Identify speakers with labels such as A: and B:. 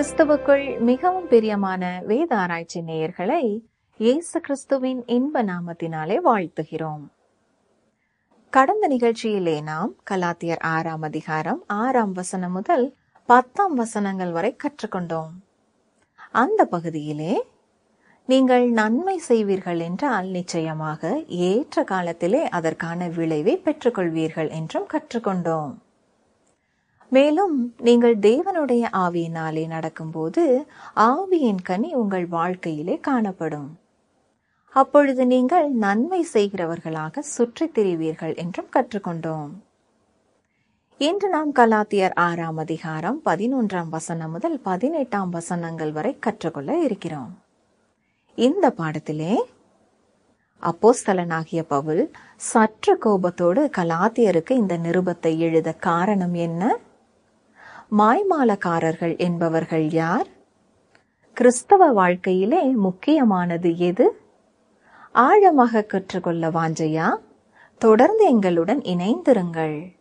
A: கிறிஸ்துவுக்குள் மிகவும் பிரியமான வேத ஆராய்ச்சி நேயர்களை இயேசு கிறிஸ்துவின் இன்ப நாமத்தினாலே வாழ்த்துகிறோம் கடந்த நிகழ்ச்சியிலே நாம் கலாத்தியர் ஆறாம் அதிகாரம் ஆறாம் வசனம் முதல் பத்தாம் வசனங்கள் வரை கற்றுக்கொண்டோம் அந்த பகுதியிலே நீங்கள் நன்மை செய்வீர்கள் என்றால் நிச்சயமாக ஏற்ற காலத்திலே அதற்கான விளைவை பெற்றுக்கொள்வீர்கள் என்றும் கற்றுக்கொண்டோம் மேலும் நீங்கள் தேவனுடைய ஆவியினாலே நடக்கும்போது ஆவியின் கனி உங்கள் வாழ்க்கையிலே காணப்படும் அப்பொழுது நீங்கள் நன்மை செய்கிறவர்களாக சுற்றித் திரிவீர்கள் என்றும் கற்றுக்கொண்டோம் இன்று நாம் கலாத்தியர் ஆறாம் அதிகாரம் பதினொன்றாம் வசனம் முதல் பதினெட்டாம் வசனங்கள் வரை கற்றுக்கொள்ள இருக்கிறோம் இந்த பாடத்திலே அப்போஸ்தலனாகிய பவுல் சற்று கோபத்தோடு கலாத்தியருக்கு இந்த நிருபத்தை எழுத காரணம் என்ன மாய்மாலக்காரர்கள் என்பவர்கள் யார் கிறிஸ்தவ வாழ்க்கையிலே முக்கியமானது எது ஆழமாக கற்றுக்கொள்ள வாஞ்சையா தொடர்ந்து எங்களுடன் இணைந்திருங்கள்